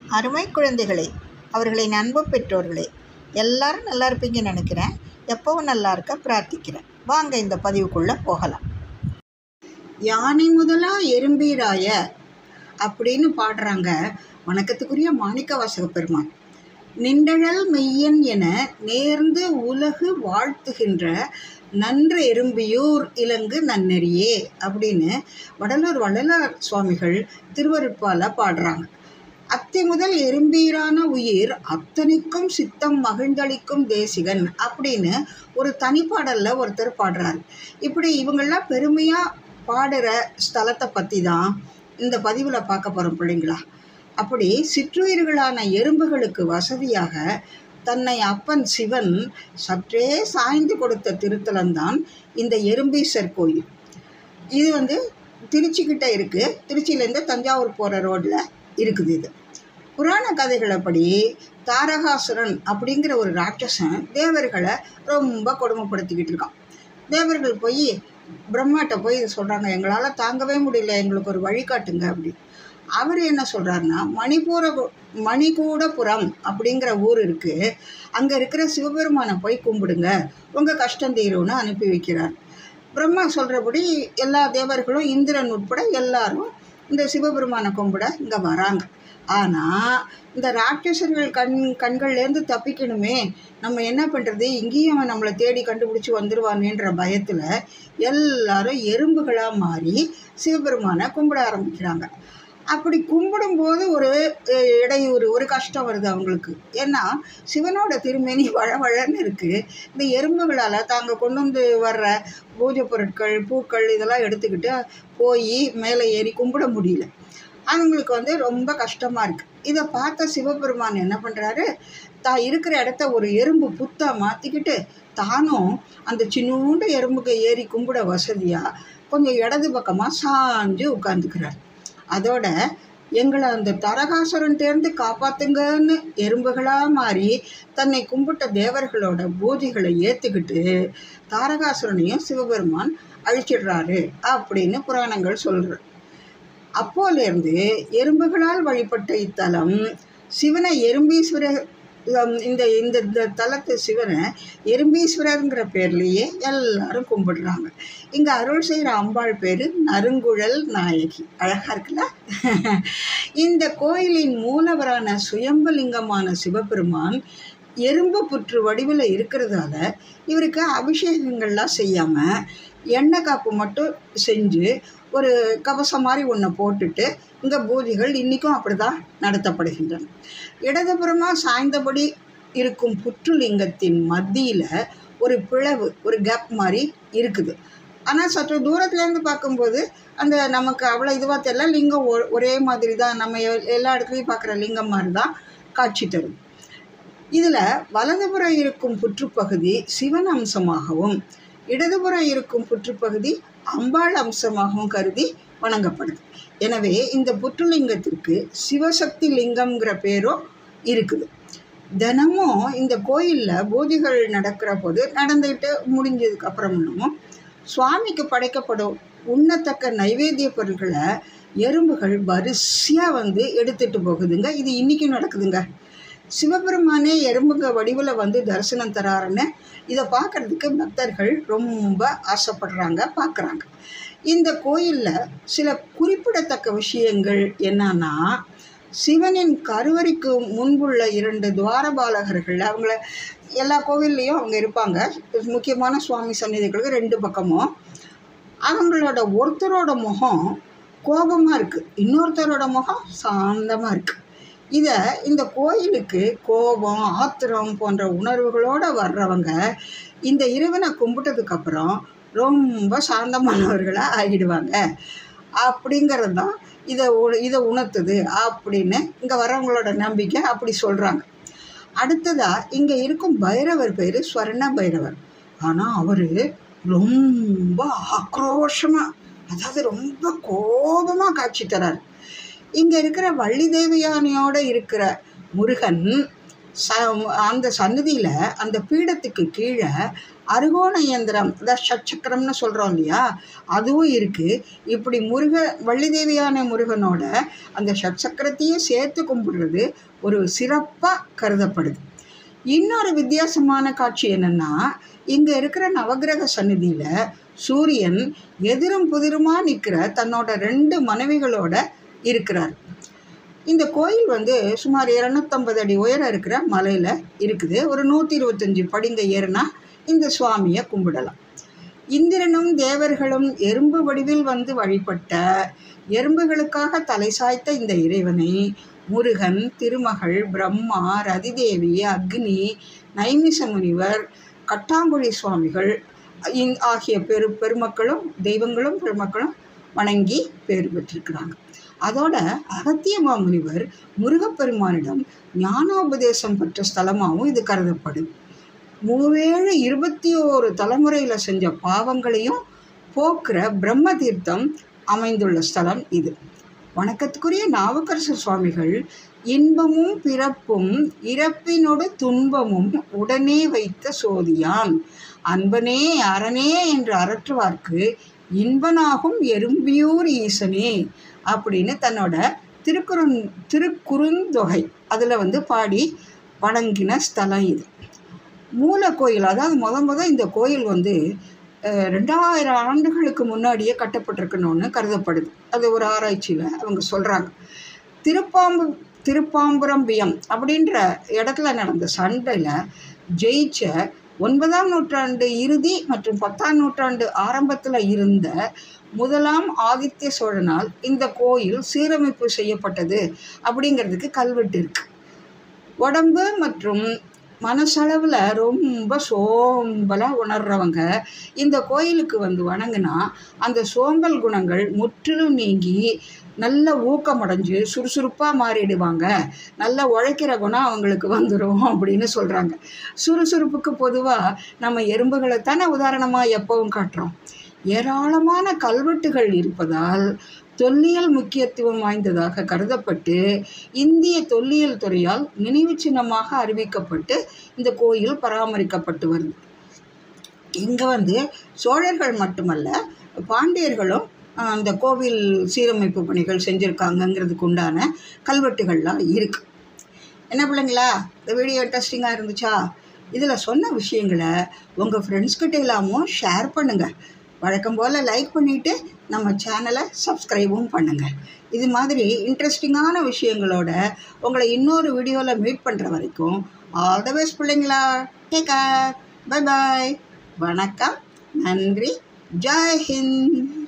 அருமை குழந்தைகளே அவர்களின் அன்பு பெற்றோர்களே எல்லாரும் நல்லா இருப்பீங்கன்னு நினைக்கிறேன் எப்பவும் நல்லா இருக்க பிரார்த்திக்கிறேன் வாங்க இந்த பதிவுக்குள்ளே போகலாம் யானை முதலா எறும்பீராய அப்படின்னு பாடுறாங்க வணக்கத்துக்குரிய மாணிக்க வாசக பெருமான் நின்றழல் மெய்யன் என நேர்ந்து உலகு வாழ்த்துகின்ற நன்று எறும்பியூர் இலங்கு நன்னெறியே அப்படின்னு வடலூர் வள்ளலார் சுவாமிகள் திருவருட்பால பாடுறாங்க அத்தி முதல் எறும்பீரான உயிர் அத்தனைக்கும் சித்தம் மகிழ்ந்தளிக்கும் தேசிகன் அப்படின்னு ஒரு தனிப்பாடல்ல ஒருத்தர் பாடுறாரு இப்படி இவங்கெல்லாம் பெருமையாக பாடுற ஸ்தலத்தை பற்றி தான் இந்த பதிவில் பார்க்க போகிறோம் பிள்ளைங்களா அப்படி சிற்றுயிர்களான எறும்புகளுக்கு வசதியாக தன்னை அப்பன் சிவன் சற்றே சாய்ந்து கொடுத்த திருத்தலம்தான் இந்த எறும்பீசர் கோயில் இது வந்து திருச்சிக்கிட்ட இருக்குது திருச்சியிலேருந்து தஞ்சாவூர் போகிற ரோட்டில் இருக்குது இது புராண கதைகளப்படி தாரகாசுரன் அப்படிங்கிற ஒரு ராட்சசன் தேவர்களை ரொம்ப கொடுமைப்படுத்திக்கிட்டு இருக்கான் தேவர்கள் போய் பிரம்மாட்ட போய் சொல்கிறாங்க எங்களால் தாங்கவே முடியல எங்களுக்கு ஒரு வழிகாட்டுங்க அப்படி அவர் என்ன சொல்கிறாருன்னா மணிபூர மணிகூடபுரம் அப்படிங்கிற ஊர் இருக்குது அங்கே இருக்கிற சிவபெருமானை போய் கும்பிடுங்க உங்கள் கஷ்டம் தீரும்னு அனுப்பி வைக்கிறார் பிரம்மா சொல்கிறபடி எல்லா தேவர்களும் இந்திரன் உட்பட எல்லாரும் இந்த சிவபெருமானை கும்பிட இங்கே வராங்க ஆனால் இந்த ராட்சசர்கள் கண் கண்கள்லேருந்து தப்பிக்கணுமே நம்ம என்ன பண்ணுறது இங்கேயும் அவன் நம்மளை தேடி கண்டுபிடிச்சி வந்துடுவானேன்ற பயத்தில் எல்லாரும் எறும்புகளாக மாறி சிவபெருமானை கும்பிட ஆரம்பிக்கிறாங்க அப்படி கும்பிடும்போது ஒரு அஹ், இடையூறு ஒரு கஷ்டம் வருது அவங்களுக்கு ஏன்னா சிவனோட திருமேனி வழவழன்னு இருக்குது இந்த எறும்புகளால் தாங்க கொண்டு வந்து வர்ற பூஜை பொருட்கள் பூக்கள் இதெல்லாம் எடுத்துக்கிட்டு போய் மேலே ஏறி கும்பிட முடியல அவங்களுக்கு வந்து ரொம்ப கஷ்டமாக இருக்குது இதை பார்த்த சிவபெருமான் என்ன பண்ணுறாரு தான் இருக்கிற இடத்த ஒரு எறும்பு புத்தாக மாற்றிக்கிட்டு தானும் அந்த சின்னூண்டு எறும்புக்கு ஏறி கும்பிட வசதியாக கொஞ்சம் இடது பக்கமாக சாஞ்சு உட்காந்துக்கிறார் அதோட எங்களை அந்த தரகாசுரன்ட்டேருந்து காப்பாத்துங்கன்னு எறும்புகளாக மாறி தன்னை கும்பிட்ட தேவர்களோட பூஜைகளை ஏற்றுக்கிட்டு தாரகாசுரனையும் சிவபெருமான் அழிச்சிடுறாரு அப்படின்னு புராணங்கள் சொல்கிற அப்போலேருந்து எறும்புகளால் வழிபட்ட இத்தலம் சிவனை எறும்பீஸ்வரர் ஹம், இந்த இந்த இந்த தலத்து சிவனை எறும்பீஸ்வரருங்கிற பேர்லேயே எல்லாரும் கும்பிடுறாங்க இங்கே அருள் செய்கிற அம்பாள் பேர் நறுங்குழல் நாயகி அழகாக இருக்குல்ல இந்த கோயிலின் மூலவரான சுயம்பலிங்கமான சிவபெருமான் எறும்பு புற்று வடிவில் இருக்கிறதால இவருக்கு அபிஷேகங்கள்லாம் செய்யாமல் எண்ணெய் காப்பு மட்டும் செஞ்சு ஒரு கவசம் மாதிரி ஒன்றை போட்டுட்டு இந்த பூஜைகள் இன்றைக்கும் அப்படி தான் நடத்தப்படுகின்றன இடதுபுறமாக சாய்ந்தபடி இருக்கும் புற்றுலிங்கத்தின் மத்தியில் ஒரு பிளவு ஒரு கேப் மாதிரி இருக்குது ஆனால் சற்று தூரத்துலேருந்து பார்க்கும்போது அந்த நமக்கு அவ்வளோ இதுவாக தெரியல லிங்கம் ஒ- ஒரே மாதிரி தான் நம்ம எ- எல்லா இடத்துலையும் பார்க்குற லிங்கம் மாதிரி தான் காட்சி தரும் இதில் வலதுபுறம் இருக்கும் புற்றுப்பகுதி சிவன் அம்சமாகவும் இடதுபுறம் இருக்கும் புற்றுப்பகுதி அம்பாள் அம்சமாகவும் கருதி வணங்கப்படுது எனவே இந்த புற்றுலிங்கத்திற்கு சிவசக்தி லிங்கம்ங்கிற பேரும் இருக்குது தினமும் இந்த கோயிலில் பூஜைகள் நடக்கிற போது நடந்துக்கிட்டு முடிஞ்சதுக்கு அப்புறமும் சுவாமிக்கு படைக்கப்படும் உண்ணத்தக்க நைவேத்திய பொருட்களை எறும்புகள் வரிசையாக வந்து எடுத்துட்டு போகுதுங்க இது இன்றைக்கும் நடக்குதுங்க சிவபெருமானே எறும்புங்க வடிவில் வந்து தரிசனம் தராருன்னு இதை பார்க்கறதுக்கு பக்தர்கள் ரொம்ப ஆசைப்படுறாங்க பார்க்குறாங்க இந்த கோயிலில் சில குறிப்பிடத்தக்க விஷயங்கள் என்னன்னா சிவனின் கருவறைக்கு முன்புள்ள இரண்டு துவாரபாலகர்கள் அவங்கள எல்லா கோவில்லையும் அவங்க இருப்பாங்க முக்கியமான சுவாமி சந்நிதிகளுக்கு ரெண்டு பக்கமும் அவங்களோட ஒருத்தரோட முகம் கோபமாக இருக்குது இன்னொருத்தரோட முகம் சாந்தமாக இருக்குது இதை இந்த கோயிலுக்கு கோபம் ஆத்திரம் போன்ற உணர்வுகளோடு வர்றவங்க இந்த இறைவனை கும்பிட்டதுக்கப்புறம் ரொம்ப சாந்தமானவர்களாக ஆகிடுவாங்க அப்படிங்கிறது தான் இதை உ- இதை உணர்த்துது அப்படின்னு இங்கே வர்றவங்களோட நம்பிக்கை அப்படி சொல்கிறாங்க அடுத்ததாக இங்கே இருக்கும் பைரவர் பேர் ஸ்வர்ண பைரவர் ஆனால் அவர் ரொம்ப ஆக்ரோஷமாக அதாவது ரொம்ப கோபமாக காட்சி தரார் இங்கே இருக்கிற வள்ளி தேவயானையோடு இருக்கிற முருகன் ச அந்த சன்னதியில் அந்த பீடத்துக்கு கீழே அருகோண இயந்திரம் அதான் ஷட்சக்கரம்னு சொல்கிறோம் இல்லையா அதுவும் இருக்குது இப்படி முருக வள்ளிதேவியான முருகனோட அந்த ஷட்சக்கரத்தையும் சேர்த்து கும்பிடுறது ஒரு சிறப்பாக கருதப்படுது இன்னொரு வித்தியாசமான காட்சி என்னென்னா இங்கே இருக்கிற நவகிரக சந்நிதியில் சூரியன் எதிரும் புதிருமா நிற்கிற தன்னோட ரெண்டு மனைவிகளோட இருக்கிறார் இந்த கோயில் வந்து சுமார் இரநூத்தம்பது அடி உயரம் இருக்கிற மலையில் இருக்குது ஒரு நூற்றி இருபத்தஞ்சி படிங்க ஏறுனா இந்த சுவாமியை கும்பிடலாம் இந்திரனும் தேவர்களும் எறும்பு வடிவில் வந்து வழிபட்ட எறும்புகளுக்காக தலை சாய்த்த இந்த இறைவனை முருகன் திருமகள் பிரம்மா ரதிதேவி அக்னி நைமிச முனிவர் கட்டாங்குழி சுவாமிகள் இந் ஆகிய பெரு பெருமக்களும் தெய்வங்களும் பெருமக்களும் வணங்கி பேர் பெற்றிருக்கிறாங்க அதோட அகத்திய மாமுனிவர் முருகப்பெருமானிடம் ஞானோபதேசம் பெற்ற ஸ்தலமாகவும் இது கருதப்படுது மூவேழு இருபத்தி ஓரு தலைமுறையில் செஞ்ச பாவங்களையும் போக்குற பிரம்ம தீர்த்தம் அமைந்துள்ள ஸ்தலம் இது வணக்கத்துக்குரிய நாவுக்கரசர் சுவாமிகள் இன்பமும் பிறப்பும் இறப்பினோடு துன்பமும் உடனே வைத்த சோதியான் அன்பனே அரணே என்று அரற்றுவார்க்கு இன்பனாகும் எறும்பியூர் ஈசனே அப்படின்னு தன்னோட திருக்குறுந் திருக்குறுந்தொகை அதில் வந்து பாடி வணங்கின ஸ்தலம் இது மூல கோயில் அதாவது முத முத இந்த கோயில் வந்து அஹ், ரெண்டாயிரம் ஆண்டுகளுக்கு முன்னாடியே கட்டப்பட்டிருக்கணும்னு கருதப்படுது அது ஒரு ஆராய்ச்சியில் அவங்க சொல்கிறாங்க திருப்பாம்பு திருப்பாம்புரம்பியம் அப்படின்ற இடத்துல நடந்த சண்டையில் ஜெயிச்ச ஒன்பதாம் நூற்றாண்டு இறுதி மற்றும் பத்தாம் நூற்றாண்டு ஆரம்பத்தில் இருந்த முதலாம் ஆதித்ய சோழனால் இந்த கோயில் சீரமைப்பு செய்யப்பட்டது அப்படிங்கிறதுக்கு கல்வெட்டு இருக்கு உடம்பு மற்றும் மனசளவில் ரொம்ப சோம்பலாக உணர்றவங்க இந்த கோயிலுக்கு வந்து வணங்கினா அந்த சோம்பல் குணங்கள் முற்றிலும் நீங்கி நல்ல ஊக்கமடைஞ்சு சுறுசுறுப்பாக மாறிடுவாங்க நல்ல உழைக்கிற குணம் அவங்களுக்கு வந்துடும் அப்படின்னு சொல்கிறாங்க சுறுசுறுப்புக்கு பொதுவாக நம்ம எறும்புகளை தானே உதாரணமாக எப்பவும் காட்டுறோம் ஏராளமான கல்வெட்டுகள் இருப்பதால் தொல்லியல் முக்கியத்துவம் வாய்ந்ததாக கருதப்பட்டு இந்திய தொல்லியல் துறையால் நினைவு சின்னமாக அறிவிக்கப்பட்டு இந்த கோயில் பராமரிக்கப்பட்டு வருது இங்கே வந்து சோழர்கள் மட்டுமல்ல பாண்டியர்களும் ஆஹ், அந்த கோவில் சீரமைப்பு பணிகள் செஞ்சுருக்காங்கங்கிறதுக்கு உண்டான கல்வெட்டுகள்லாம் இருக்குது என்ன பிள்ளைங்களா இந்த வீடியோ இன்ட்ரெஸ்டிங்காக இருந்துச்சா இதில் சொன்ன விஷயங்களை உங்கள் ஃப்ரெண்ட்ஸ்கிட்ட எல்லாமும் ஷேர் பண்ணுங்கள் வழக்கம் போல் லைக் பண்ணிவிட்டு நம்ம சேனலை சப்ஸ்கிரைபும் பண்ணுங்கள் இது மாதிரி இன்ட்ரெஸ்டிங்கான விஷயங்களோட உங்களை இன்னொரு வீடியோவில் மீட் பண்ணுற வரைக்கும் ஆல் த பெஸ்ட் பிள்ளைங்களா டேக் கேர் பை பாய் வணக்கம் நன்றி ஜெய் ஹிந்த்